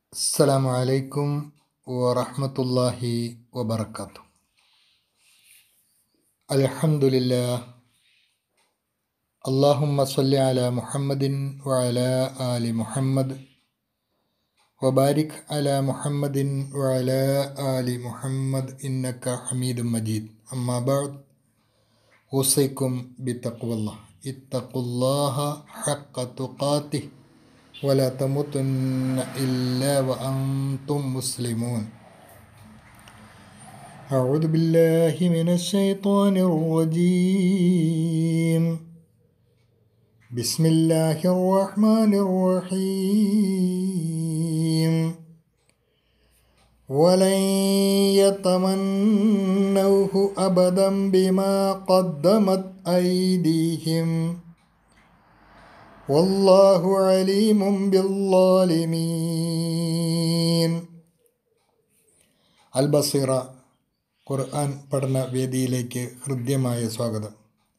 السلام عليكم ورحمة الله وبركاته الحمد لله اللهم صل على محمد وعلى آل محمد وبارك على محمد وعلى آل محمد إنك حميد مجيد أما بعد أوصيكم بتقوى الله اتقوا الله حق تقاته ولا تموتن إلا وأنتم مسلمون أعوذ بالله من الشيطان الرجيم بسم الله الرحمن الرحيم ولن يتمنوه أبدا بما قدمت أيديهم والله عليم بالظالمين അൽ ബസീറ ഖുർആൻ പഠന വേദിയിലേക്ക് ഹൃദ്യമായ സ്വാഗതം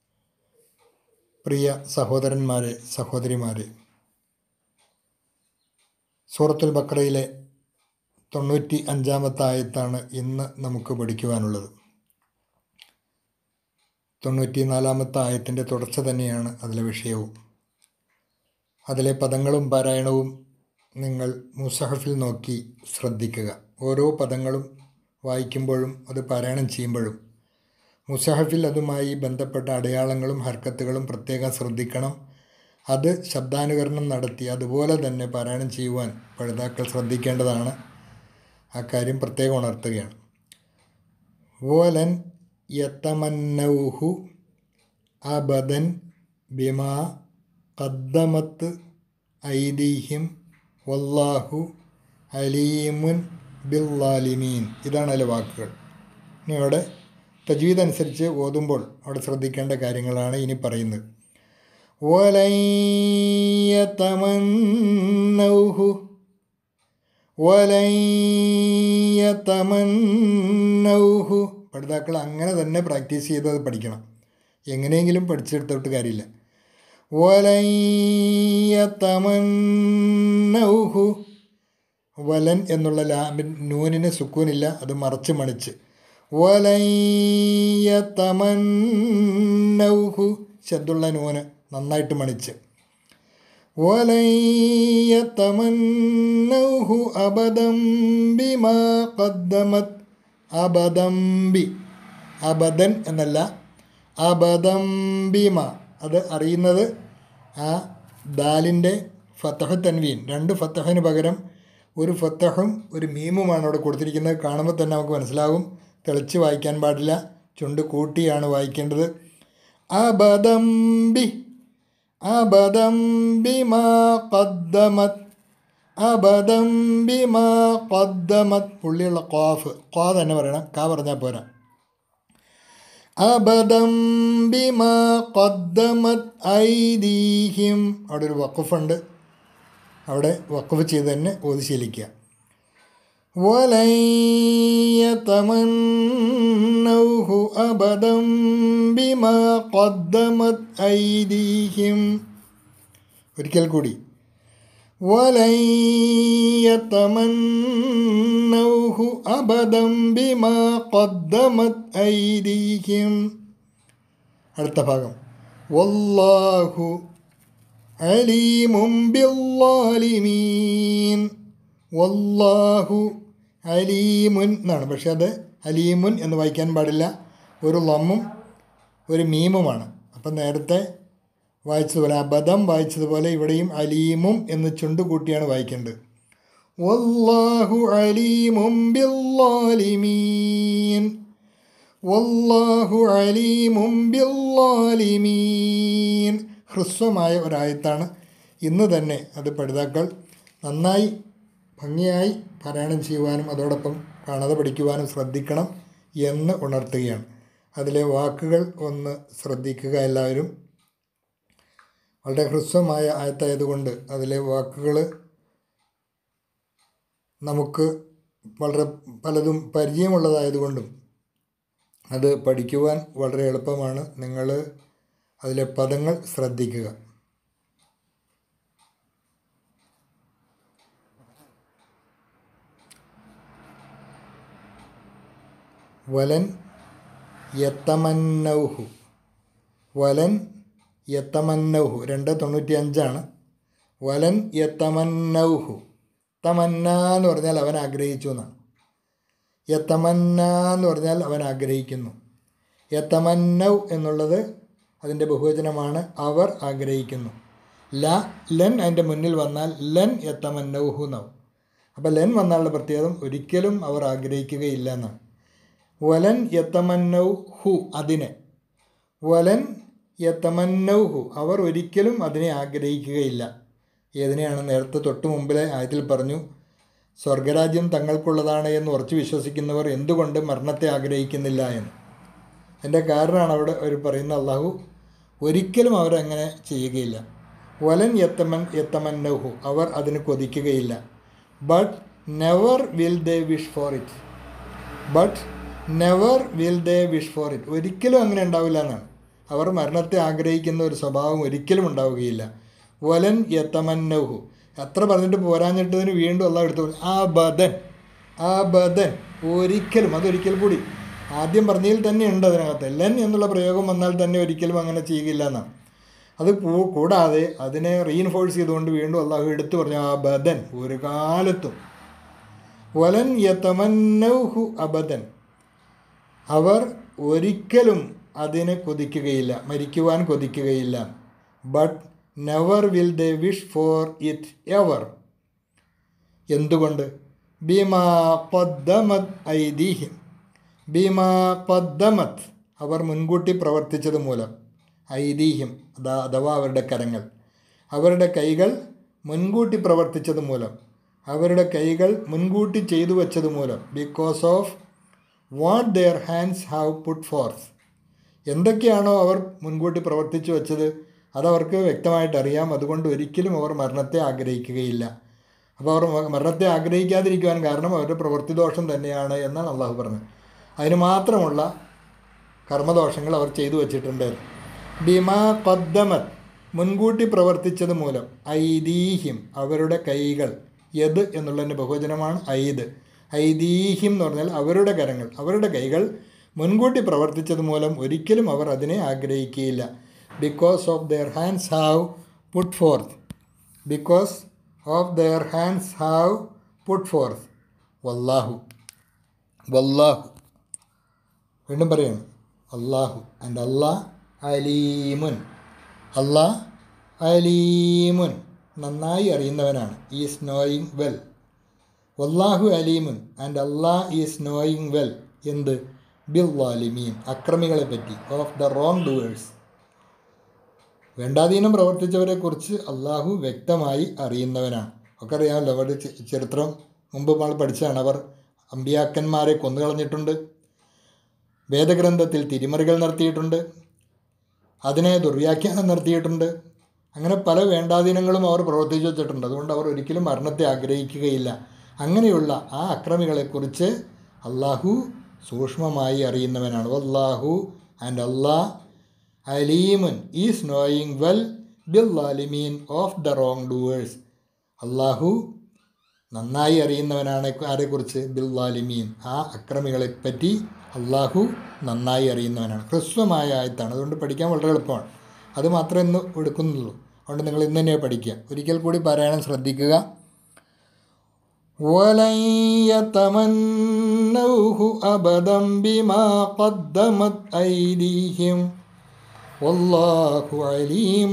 പ്രിയ സഹോദരന്മാരെ സഹോദരിമാരെ സൂറത്തുൽ ബക്രയിലെ തൊണ്ണൂറ്റി അഞ്ചാമത്തെ ആയത്താണ് ഇന്ന് നമുക്ക് പഠിക്കുവാനുള്ളത് തൊണ്ണൂറ്റി നാലാമത്തെ ആയത്തിൻ്റെ തുടർച്ച തന്നെയാണ് അതിലെ വിഷയവും അതിലെ പദങ്ങളും പാരായണവും നിങ്ങൾ മുസഹഫിൽ നോക്കി ശ്രദ്ധിക്കുക ഓരോ പദങ്ങളും വായിക്കുമ്പോഴും അത് പാരായണം ചെയ്യുമ്പോഴും മുസഹഫിൽ അതുമായി ബന്ധപ്പെട്ട അടയാളങ്ങളും ഹർക്കത്തുകളും പ്രത്യേകം ശ്രദ്ധിക്കണം അത് ശബ്ദാനുകരണം നടത്തി അതുപോലെ തന്നെ പാരായണം ചെയ്യുവാൻ പഠിതാക്കൾ ശ്രദ്ധിക്കേണ്ടതാണ് ആ കാര്യം പ്രത്യേകം ഉണർത്തുകയാണ് വോലൻ യത്തമന്നൗഹു അബദൻ ബിമാ ഖദ്ദമത്ത് ഐദീഹിം വല്ലാഹു അലീമുൻ ബില്ലാലിമീൻ ഇതാണ് അതിലെ വാക്കുകൾ ഇനി അവിടെ തജ്വീദ് അനുസരിച്ച് ഓതുമ്പോൾ അവിടെ ശ്രദ്ധിക്കേണ്ട കാര്യങ്ങളാണ് ഇനി പറയുന്നത് വലയ്യതമന്നൗഹു വലയ്യതമന്നൗഹു പഠിതാക്കൾ അങ്ങനെ തന്നെ പ്രാക്ടീസ് ചെയ്ത് അത് പഠിക്കണം എങ്ങനെയെങ്കിലും പഠിച്ചെടുത്തിട്ട് കാര്യമില്ല വലയ്യതമന്നൗഹു വലൻ എന്നുള്ള ലാമിൻ നൂനിന് സുക്കൂനില്ല അത് മറച്ച് മണിച്ച് വലയ്യതമന്നൗഹു ശബ്ദുള്ള നൂന് നന്നായിട്ട് മണിച്ച് വലയ്യതമന്നൗഹു അബദം ബിമാ ഖദ്ദമത് അബദംബി അബദൻ എന്നല്ല അബദംബിമ അത് അറിയുന്നത് ആ ദാലിൻ്റെ ഫത്തഹ് തൻവീൻ രണ്ട് ഫത്തഹിന് പകരം ഒരു ഫത്തഹും ഒരു മീമുമാണ് അവിടെ കൊടുത്തിരിക്കുന്നത് കാണുമ്പോൾ തന്നെ നമുക്ക് മനസ്സിലാകും തെളിച്ച് വായിക്കാൻ പാടില്ല ചുണ്ട് കൂട്ടിയാണ് വായിക്കേണ്ടത് അബദംബി അബദംബി മാ ഖദ്ദമത് അബദംബി മാ ഖദ്ദമത് പുള്ളിയുള്ള ഖാഫ് ഖാ തന്നെ പറയണം കാ പറഞ്ഞാൽ പോരാ അബദം ബിമാ ഖദ്ദമത് ഐദീഹിം അവിടെ ഒരു വഖഫുണ്ട് അവിടെ വഖഫ് ചെയ്ത് തന്നെ ഓതി ശീലിക്കുക വലയ്യതമന്നൗഹു അബദം ബിമാ ഖദ്ദമത് ഐദീഹിം ഒരിക്കൽ കൂടി വലയ്യതമന്നൗഹു അബദം ബിമാ ഖദ്ദമത് ഐദീഹിം അടുത്ത ഭാഗം വല്ലാഹു അലീമും ബില്ലാലിമീൻ വല്ലാഹു അലീമുൻ എന്നാണ് പക്ഷെ അത് അലീമുൻ എന്ന് വായിക്കാൻ പാടില്ല ഒരു ലമ്മും ഒരു മീമുമാണ് അപ്പം നേരത്തെ വായിച്ചതുപോലെ അബദം വായിച്ചതുപോലെ ഇവിടെയും അലീമും എന്ന് ചുണ്ട് കൂട്ടിയാണ് വായിക്കേണ്ടത് വല്ലാഹു അലീമും ബില്ലാലിമീൻ വല്ലാഹു അലീമും ബില്ലാലിമീൻ ഹ്രസ്വമായ ഒരായത്താണ് ഇന്ന് തന്നെ അത് പഠിതാക്കൾ നന്നായി ഭംഗിയായി പാരായണം ചെയ്യുവാനും അതോടൊപ്പം കാണാതെ പഠിക്കുവാനും ശ്രദ്ധിക്കണം എന്ന് ഉണർത്തുകയാണ് അതിലെ വാക്കുകൾ ഒന്ന് ശ്രദ്ധിക്കുക എല്ലാവരും വളരെ ഹ്രസ്വമായ ആയത്തായതുകൊണ്ട് അതിലെ വാക്കുകൾ നമുക്ക് വളരെ പലതും പരിചയമുള്ളതായതുകൊണ്ടും അത് പഠിക്കുവാൻ വളരെ എളുപ്പമാണ് നിങ്ങൾ അതിലെ പദങ്ങൾ ശ്രദ്ധിക്കുക വലൻ യത്തമന്നൗഹു വലൻ യത്തമന്നൗഹു രണ്ട് തൊണ്ണൂറ്റി അഞ്ചാണ് വലൻ യത്തമന്നൗഹു തമന്ന എന്ന് പറഞ്ഞാൽ അവൻ ആഗ്രഹിച്ചു എന്നാണ് യത്തമന്ന എന്ന് പറഞ്ഞാൽ അവൻ ആഗ്രഹിക്കുന്നു യത്തമന്നൗ എന്നുള്ളത് അതിൻ്റെ ബഹുവചനമാണ് അവർ ആഗ്രഹിക്കുന്നു ല ലൻ അതിൻ്റെ മുന്നിൽ വന്നാൽ ലൻ യത്തമന്നൗഹു എന്നാവും അപ്പോൾ ലൻ വന്നാലുള്ള പ്രത്യേകത ഒരിക്കലും അവർ ആഗ്രഹിക്കുകയില്ല എന്നാണ് വലൻ യത്തമന്നൗ ഹു അതിനെ വലൻ യത്തമന്നൗ ഹു അവർ ഒരിക്കലും അതിനെ ആഗ്രഹിക്കുകയില്ല ഏതിനെയാണ് നേരത്തെ തൊട്ട് മുമ്പിലെ ആയത്തിൽ പറഞ്ഞു സ്വർഗരാജ്യം തങ്ങൾക്കുള്ളതാണ് എന്ന് ഉറച്ചു വിശ്വസിക്കുന്നവർ എന്തുകൊണ്ട് മരണത്തെ ആഗ്രഹിക്കുന്നില്ല എന്ന് എൻ്റെ കാരണമാണ് അവിടെ അവർ പറയുന്ന അള്ളാഹു ഒരിക്കലും അവരങ്ങനെ ചെയ്യുകയില്ല വലൻ യത്തമൻ യത്തമന്നഹു അവർ അതിന് കൊതിക്കുകയില്ല but never will they wish for it but never will they wish for it ഒരിക്കലും അങ്ങനെ ഉണ്ടാവില്ല എന്നാണ് അവർ മരണത്തെ ആഗ്രഹിക്കുന്ന ഒരു സ്വഭാവം ഒരിക്കലും ഉണ്ടാവുകയില്ല വലൻ യത്തമന്നഹു എത്ര പറഞ്ഞിട്ട് പോരാഞ്ഞിട്ടതിന് വീണ്ടും അള്ളാഹ് എടുത്തു ആ ബദൻ ആ ബദൻ ഒരിക്കലും അതൊരിക്കൽ കൂടി ആദ്യം പറഞ്ഞതിൽ തന്നെ ഉണ്ട് അതിനകത്ത് ലൻ എന്നുള്ള പ്രയോഗം വന്നാൽ തന്നെ ഒരിക്കലും അങ്ങനെ ചെയ്യുകയില്ല എന്നാണ് അത് കൂ- കൂടാതെ അതിനെ റീഇൻഫോഴ്സ് ചെയ്തുകൊണ്ട് വീണ്ടും അള്ളാഹു എടുത്തു പറഞ്ഞു ആ ബദൻ ഒരു കാലത്തും വലൻ യതമന്നൗഹു അബദൻ അവർ ഒരിക്കലും അതിനെ കൊതിക്കുകയില്ല മരിക്കുവാൻ കൊതിക്കുകയില്ല but never will they wish for it ever എന്തുകൊണ്ട് ബീമാ പദ്ദമത് ഐദീഹിം ബീമാ പദ്ദമത് അവർ മുൻകൂട്ടി പ്രവർത്തിച്ചത് മൂലം ഐദീഹിം അതാ അഥവാ അവരുടെ കരങ്ങൾ അവരുടെ കൈകൾ മുൻകൂട്ടി പ്രവർത്തിച്ചത് മൂലം അവരുടെ കൈകൾ മുൻകൂട്ടി ചെയ്തു വച്ചത് മൂലം because of what their hands have put forth എന്തൊക്കെയാണോ അവർ മുൻകൂട്ടി പ്രവർത്തിച്ചു വെച്ചത് അതവർക്ക് വ്യക്തമായിട്ട് അറിയാം അതുകൊണ്ട് ഒരിക്കലും അവർ മരണത്തെ ആഗ്രഹിക്കുകയില്ല അപ്പോൾ അവർ മ- മരണത്തെ ആഗ്രഹിക്കാതിരിക്കുവാൻ കാരണം അവരുടെ പ്രവൃത്തിദോഷം തന്നെയാണ് എന്നാണ് അള്ളാഹു പറഞ്ഞത് അതിന് മാത്രമുള്ള കർമ്മദോഷങ്ങൾ അവർ ചെയ്തു വച്ചിട്ടുണ്ട് ബിമാ കദ്ദമത് മുൻകൂട്ടി പ്രവർത്തിച്ചത് മൂലം ഐദീഹിം അവരുടെ കൈകൾ യത് എന്നുള്ളതിൻ്റെ ബഹുവചനമാണ് ഐദ് ഐദീഹിം എന്ന് പറഞ്ഞാൽ അവരുടെ കരങ്ങൾ അവരുടെ കൈകൾ മുൻകൂട്ടി പ്രവർത്തിച്ചത് മൂലം ഒരിക്കലും അവർ അതിനെ ആഗ്രഹിക്കുകയില്ല because of their hands have put forth because of their hands have put forth വല്ലാഹു വല്ലാഹു വീണ്ടും പറയാണ് അള്ളാഹു ആൻഡ് അള്ളാഹ് അലീമുൻ അള്ളാഹ് അലീമുൻ നന്നായി അറിയുന്നവനാണ് ഈസ് നോയിങ് വെൽ വല്ലാഹു അലീമുൻ and Allah is knowing well എന്ത് ബിൽ വാലിമീൻ അക്രമികളെ പറ്റി ഓഫ് ദ റോങ് ഡുവേഴ്സ് വേണ്ടാധീനം പ്രവർത്തിച്ചവരെക്കുറിച്ച് അള്ളാഹു വ്യക്തമായി അറിയുന്നവനാണ് ഒക്കെ അറിയാമല്ലോ അവരുടെ ചി- ചരിത്രം മുമ്പ് നമ്മൾ പഠിച്ചതാണ് അവർ അമ്പിയാക്കന്മാരെ കൊന്നുകളഞ്ഞിട്ടുണ്ട് വേദഗ്രന്ഥത്തിൽ തിരിമറികൾ നടത്തിയിട്ടുണ്ട് അതിനെ ദുർവ്യാഖ്യാനം നടത്തിയിട്ടുണ്ട് അങ്ങനെ പല വേണ്ടാധീനങ്ങളും അവർ പ്രവർത്തിച്ചു വച്ചിട്ടുണ്ട് അതുകൊണ്ട് അവർ ഒരിക്കലും മരണത്തെ ആഗ്രഹിക്കുകയില്ല അങ്ങനെയുള്ള ആ അക്രമികളെക്കുറിച്ച് അള്ളാഹു സൂക്ഷ്മമായി അറിയുന്നവനാണ് വല്ലാഹു ആൻഡ് അള്ളാഹ് അലീമുൻ ഈസ് നോയിങ് വെൽ ബിൽ ലാലിമീൻ ഓഫ് ദ റോങ് ഡൂവേഴ്സ് അള്ളാഹു നന്നായി അറിയുന്നവനാണ് ആരെക്കുറിച്ച് ബിൽ ലാലിമീൻ ആ അക്രമികളെ പറ്റി അള്ളാഹു നന്നായി അറിയുന്നവനാണ് ഹ്രസ്വമായ ആയത്താണ് അതുകൊണ്ട് പഠിക്കാൻ വളരെ എളുപ്പമാണ് അത് മാത്രമേ ഇന്ന് എടുക്കുന്നുള്ളൂ അതുകൊണ്ട് നിങ്ങൾ ഇന്ന് തന്നെ പഠിക്കുക ഒരിക്കൽ കൂടി പാരായണം ശ്രദ്ധിക്കുക ولن يتمنوه أبدا بما قدمت أيديهم والله عليم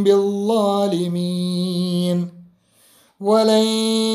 بالظالمين ولن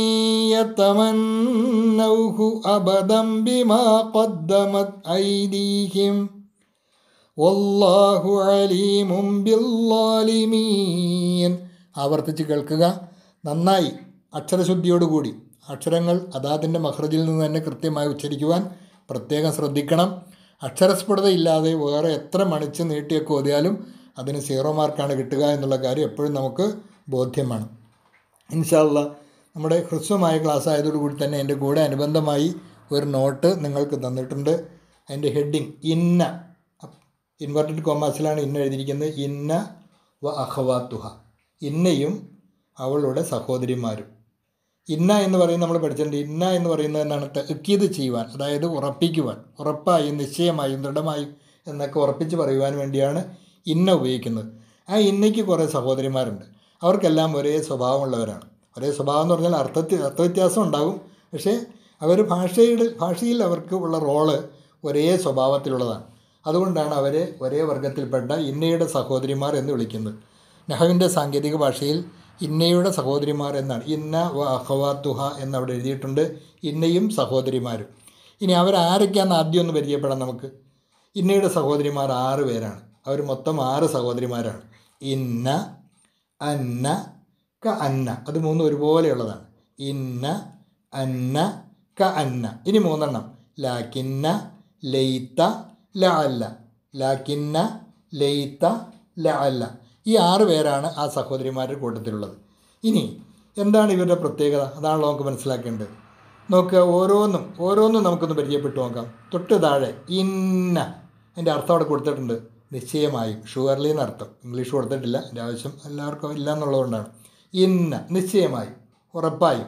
يتمنوه أبدا بما قدمت أيديهم والله عليم بالظالمين ആവർത്തിച്ച് കേൾക്കുക നന്നായി അക്ഷരശുദ്ധിയോടുകൂടി അക്ഷരങ്ങൾ അതാതിൻ്റെ മഹ്റജിൽ നിന്ന് തന്നെ കൃത്യമായി ഉച്ചരിക്കുവാൻ പ്രത്യേകം ശ്രദ്ധിക്കണം അക്ഷരസ്ഫുടതയില്ലാതെ വേറെ എത്ര മണിച്ച് നീട്ടിയൊക്കെ ഓതിയാലും അതിന് സീറോ മാർക്കാണ് കിട്ടുക എന്നുള്ള കാര്യം എപ്പോഴും നമുക്ക് ബോധ്യമാണ് ഇൻഷാല്ല നമ്മുടെ ഹ്രസ്വമായ ക്ലാസ് ആയതോടുകൂടി തന്നെ എൻ്റെ കൂടെ അനുബന്ധമായി ഒരു നോട്ട് നിങ്ങൾക്ക് തന്നിട്ടുണ്ട് അതിൻ്റെ ഹെഡിങ് ഇന്ന ഇൻവെർട്ടഡ് കോമാസിലാണ് ഇന്ന എഴുതിയിരിക്കുന്നത് ഇന്ന വ അഹവാത്തുഹ ഇന്നയും അവളുടെ സഹോദരിമാരും ഇന്ന എന്ന് പറയുന്നത് നമ്മൾ പഠിച്ചിട്ടുണ്ട് ഇന്ന എന്ന് പറയുന്നത് എന്താണ് തെക്കീത് ചെയ്യുവാൻ അതായത് ഉറപ്പിക്കുവാൻ ഉറപ്പായും നിശ്ചയമായും ദൃഢമായും എന്നൊക്കെ ഉറപ്പിച്ച് പറയുവാൻ വേണ്ടിയാണ് ഇന്ന ഉപയോഗിക്കുന്നത് ആ ഇന്നയ്ക്ക് കുറേ സഹോദരിമാരുണ്ട് അവർക്കെല്ലാം ഒരേ സ്വഭാവമുള്ളവരാണ് ഒരേ സ്വഭാവം എന്ന് പറഞ്ഞാൽ അർത്ഥത്തിൽ അർത്ഥവ്യത്യാസം ഉണ്ടാകും പക്ഷേ അവർ ഭാഷയുടെ ഭാഷയിൽ അവർക്ക് ഉള്ള റോള് ഒരേ സ്വഭാവത്തിലുള്ളതാണ് അതുകൊണ്ടാണ് അവരെ ഒരേ വർഗത്തിൽപ്പെട്ട ഇന്നയുടെ സഹോദരിമാർ എന്ന് വിളിക്കുന്നത് നെഹവിൻ്റെ സാങ്കേതിക ഭാഷയിൽ ഇന്നയുടെ സഹോദരിമാർ എന്നാണ് ഇന്ന വ അഹവാത്തുഹ എന്ന് അവിടെ എഴുതിയിട്ടുണ്ട് ഇന്നയും സഹോദരിമാരും ഇനി അവരാരൊക്കെയാണെന്ന് ആദ്യം ഒന്ന് പരിചയപ്പെടാം നമുക്ക് ഇന്നയുടെ സഹോദരിമാർ ആറ് പേരാണ് അവർ മൊത്തം ആറ് സഹോദരിമാരാണ് ഇന്ന അന്ന ക അന്ന അത് മൂന്നും ഒരുപോലെയുള്ളതാണ് ഇന്ന അന്ന ക അന്ന ഇനി മൂന്നെണ്ണം ലാക്കിന്ന ലയിത്ത ല അല്ല ലാക്കിന്ന ലയിത്ത ല അല്ല ഈ ആറ് പേരാണ് ആ സഹോദരിമാരുടെ കൂട്ടത്തിലുള്ളത് ഇനി എന്താണ് ഇവരുടെ പ്രത്യേകത അതാണല്ലോ നമുക്ക് മനസ്സിലാക്കേണ്ടത് നോക്കുക ഓരോന്നും ഓരോന്നും നമുക്കൊന്ന് പരിചയപ്പെട്ടു നോക്കാം തൊട്ട് താഴെ ഇന്ന അതിൻ്റെ അർത്ഥം അവിടെ കൊടുത്തിട്ടുണ്ട് നിശ്ചയമായും ഷുവർലി എന്നർത്ഥം ഇംഗ്ലീഷ് കൊടുത്തിട്ടില്ല എൻ്റെ ആവശ്യം എല്ലാവർക്കും ഇല്ല എന്നുള്ളതുകൊണ്ടാണ് ഇന്ന നിശ്ചയമായും ഉറപ്പായും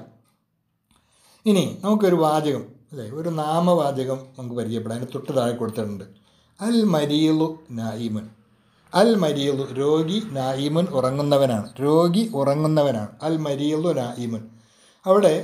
ഇനി നമുക്കൊരു വാചകം അല്ലേ ഒരു നാമവാചകം നമുക്ക് പരിചയപ്പെടാം അതിന് തൊട്ട് താഴെ കൊടുത്തിട്ടുണ്ട് അൽ മരീലു നായിമൻ അൽ മരീലു രോഗി നായിമുൻ ഉറങ്ങുന്നവനാണ് രോഗി ഉറങ്ങുന്നവനാണ് അൽ മരീലു നായിമുൻ അവിടെ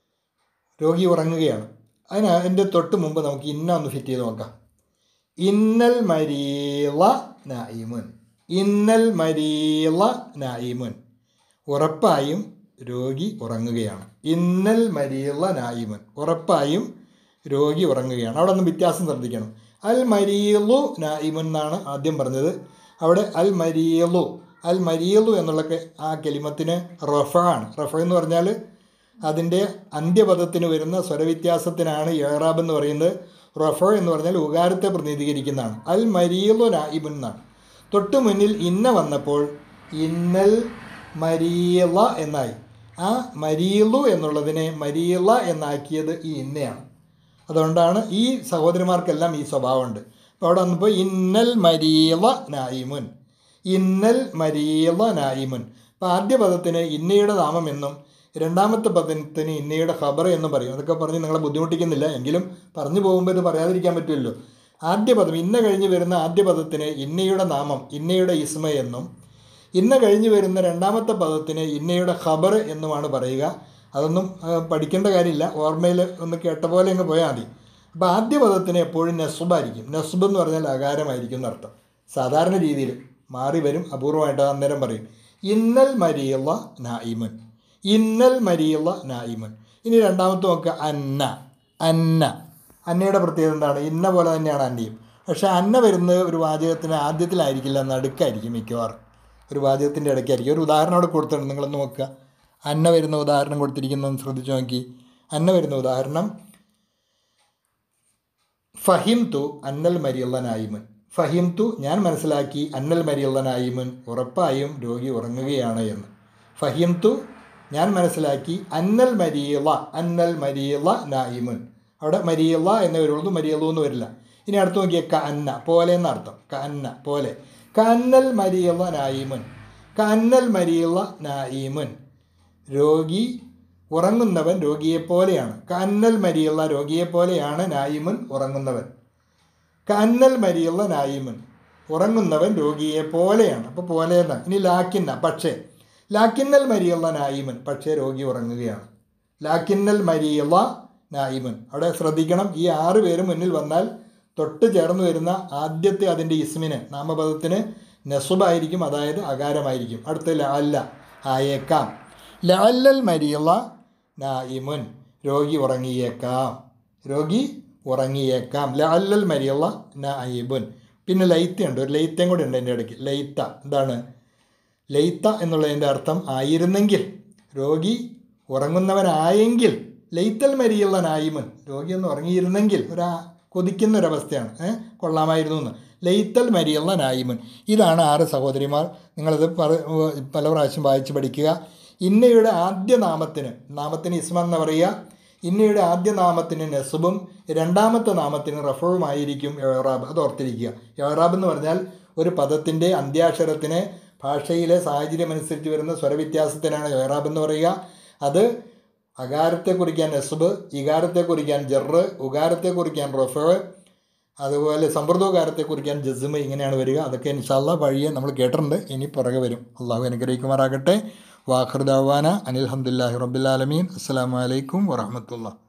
രോഗി ഉറങ്ങുകയാണ് അതിന് അതിൻ്റെ തൊട്ട് മുമ്പ് നമുക്ക് ഇന്ന ഒന്ന് ഫിറ്റ് ചെയ്ത് നോക്കാം ഇന്നൽ മരീള നായിമുൻ ഇന്നൽ മരീള നായിമുൻ ഉറപ്പായും രോഗി ഉറങ്ങുകയാണ് ഇന്നൽ മരീള നായിമുൻ ഉറപ്പായും രോഗി ഉറങ്ങുകയാണ് അവിടെ ഒന്ന് വ്യത്യാസം ശ്രദ്ധിക്കണം അൽ മരീളു നായിമുൻ എന്നാണ് ആദ്യം പറഞ്ഞത് അവിടെ അൽ മരീളു അൽ മരീളു എന്നുള്ള കെ- ആ കെലിമത്തിന് റഫ ആണ് റഫ എന്ന് പറഞ്ഞാൽ അതിൻ്റെ അന്ത്യപദത്തിന് വരുന്ന സ്വരവ്യത്യാസത്തിനാണ് ഏറാബ് എന്ന് പറയുന്നത് റഫ എന്ന് പറഞ്ഞാൽ ഉകാരത്തെ പ്രതിനിധീകരിക്കുന്നതാണ് അൽ മരീളു നായിബുൻ എന്നാണ് തൊട്ട് മുന്നിൽ ഇന്ന വന്നപ്പോൾ ഇന്നൽ മരീള എന്നായി ആ മരീളു എന്നുള്ളതിനെ മരീള എന്നാക്കിയത് ഈ ഇന്നയാണ് അതുകൊണ്ടാണ് ഈ സഹോദരിമാർക്കെല്ലാം ഈ സ്വഭാവമുണ്ട് അപ്പോൾ അവിടെ വന്നപ്പോൾ ഇന്നൽ മരീള നായിമുൻ ഇന്നൽ മരീള നായിമുൻ അപ്പോൾ ആദ്യ പദത്തിന് ഇന്നയുടെ നാമം എന്നും രണ്ടാമത്തെ പദത്തിന് ഇന്നയുടെ ഖബർ എന്നും പറയും അതൊക്കെ പറഞ്ഞ് നിങ്ങളെ ബുദ്ധിമുട്ടിക്കുന്നില്ല എങ്കിലും പറഞ്ഞു പോകുമ്പോൾ ഇത് പറയാതിരിക്കാൻ പറ്റുമല്ലോ ആദ്യ പദം ഇന്ന കഴിഞ്ഞ് വരുന്ന ആദ്യ പദത്തിന് ഇന്നയുടെ നാമം ഇന്നയുടെ ഇസ്മ എന്നും ഇന്ന കഴിഞ്ഞ് വരുന്ന രണ്ടാമത്തെ പദത്തിന് ഇന്നയുടെ ഖബർ എന്നുമാണ് പറയുക അതൊന്നും ആ, പഠിക്കേണ്ട കാര്യമില്ല ഓർമ്മയിൽ ഒന്ന് കേട്ട പോലെ അങ്ങ് പോയാൽ മതി അപ്പോൾ ആദ്യ പദത്തിന് എപ്പോഴും നസുബായിരിക്കും നസുബ് എന്ന് പറഞ്ഞാൽ അകാരമായിരിക്കും എന്നർത്ഥം സാധാരണ രീതിയിൽ മാറി വരും അപൂർവമായിട്ട് അന്നേരം പറയും ഇന്നൽ മരിയുള്ള നായിമൻ ഇന്നൽ മരിയുള്ള നായിമൻ ഇനി രണ്ടാമത്തെ നോക്കുക അന്ന അന്ന അന്നയുടെ പ്രത്യേകത എന്താണ് ഇന്ന പോലെ തന്നെയാണ് അന്നയും പക്ഷേ അന്ന വരുന്നത് ഒരു വാചകത്തിന് ആദ്യത്തിലായിരിക്കില്ല നടുക്കായിരിക്കും മിക്കവാറും ഒരു വാചകത്തിൻ്റെ ഇടയ്ക്കായിരിക്കും ഒരു ഉദാഹരണം അവിടെ കൊടുത്തിട്ടുണ്ട് നിങ്ങളൊന്ന് നോക്കുക അന്ന വരുന്ന ഉദാഹരണം കൊടുത്തിരിക്കുന്നതെന്ന് ശ്രദ്ധിച്ച് നോക്കി അന്ന വരുന്ന ഉദാഹരണം ഫഹിം തു അന്നൽ മരിയുള്ള നായിമൻ ഫഹിം തു ഞാൻ മനസ്സിലാക്കി അന്നൽ മരിയുള്ള നായിമൻ ഉറപ്പായും രോഗി ഉറങ്ങുകയാണ് എന്ന് ഫഹിം തു ഞാൻ മനസ്സിലാക്കി അന്നൽ മരിയള അന്നൽ മരിയള നായിമൻ അവിടെ മരിയള എന്നേ വരുള്ളൂ മരിയളു എന്ന് വരില്ല ഇനി അടുത്ത് നോക്കിയ ക അന്ന പോലെ എന്നർത്ഥം ക അന്ന പോലെ ക അന്നൽ മരിയള നായിമൻ ക അന്നൽ മരിയള നായിമൻ രോഗി ഉറങ്ങുന്നവൻ രോഗിയെപ്പോലെയാണ് കന്നൽ മരിയുള്ള രോഗിയെപ്പോലെയാണ് നായിമൻ ഉറങ്ങുന്നവൻ കന്നൽ മരിയുള്ള നായിമൻ ഉറങ്ങുന്നവൻ രോഗിയെ പോലെയാണ് അപ്പോൾ പോലെ എന്നാണ് ഇനി ലാക്കിന്ന പക്ഷേ ലാക്കിന്നൽ മരിയുള്ള നായിമൻ പക്ഷേ രോഗി ഉറങ്ങുകയാണ് ലാക്കിന്നൽ മരിയുള്ള നായിമൻ അവിടെ ശ്രദ്ധിക്കണം ഈ ആറ് പേര് മുന്നിൽ വന്നാൽ തൊട്ട് ചേർന്ന് വരുന്ന ആദ്യത്തെ അതിൻ്റെ ഇസ്മിന് നാമപദത്തിന് നെസുബായിരിക്കും അതായത് അകാരമായിരിക്കും അടുത്ത ലാല്ല ആയേക്കാം ലാല്ലൽ മരിയുള്ള നായിമുൻ രോഗി ഉറങ്ങിയേക്കാം രോഗി ഉറങ്ങിയേക്കാം ലാല്ലൽ മരിയുള്ള നായിബുൻ പിന്നെ ലൈത്തയുണ്ട് ഒരു ലൈത്തയും കൂടി ഉണ്ട് എൻ്റെ ഇടയ്ക്ക് ലൈത്ത എന്താണ് ലൈത്ത എന്നുള്ളതിൻ്റെ അർത്ഥം ആയിരുന്നെങ്കിൽ രോഗി ഉറങ്ങുന്നവനായെങ്കിൽ ലൈത്തൽ മരിയുള്ള നായിമൻ രോഗി ഒന്ന് ഉറങ്ങിയിരുന്നെങ്കിൽ ഒരാ കൊതിക്കുന്ന ഒരവസ്ഥയാണ് ഏ കൊള്ളാമായിരുന്നു എന്ന് ലൈത്തൽ മരിയുള്ള നായിമൻ ഇതാണ് ആറ് സഹോദരിമാർ നിങ്ങളിത് പറ പല പ്രാവശ്യം വായിച്ച് പഠിക്കുക ഇന്നയുടെ ആദ്യ നാമത്തിന് നാമത്തിന് ഇസ്മ എന്ന് പറയുക ഇന്നയുടെ ആദ്യ നാമത്തിന് നെസുബും രണ്ടാമത്തെ നാമത്തിന് റഫവുമായിരിക്കും യോറാബ് അത് ഓർത്തിരിക്കുക യോറാബ് എന്ന് പറഞ്ഞാൽ ഒരു പദത്തിൻ്റെ അന്ത്യാക്ഷരത്തിന് ഭാഷയിലെ സാഹചര്യം അനുസരിച്ച് വരുന്ന സ്വരവ്യത്യാസത്തിനാണ് യോറാബ് എന്ന് പറയുക അത് അകാരത്തെ കുറിക്കാൻ നെസ്ബ് ഇകാരത്തെ കുറിക്കാൻ ജറ് ഉകാരത്തെ കുറിക്കാൻ റൊഫ് അതുപോലെ സമ്പ്രദോകാരത്തെ കുറിക്കാൻ ജസ്മ് ഇങ്ങനെയാണ് വരിക അതൊക്കെ ഇൻഷാല്ല വഴിയെ നമ്മൾ കേട്ടിട്ടുണ്ട് ഇനി പുറകെ വരും അള്ളാഹു അനുഗ്രഹിക്കുമാറാകട്ടെ വാഖർ ദവാന അനിൽ ഹംദുല്ലാഹി റബ്ബുലാലമീൻ അസ്സാം വലൈക്കും വറഹമത്തുള്ള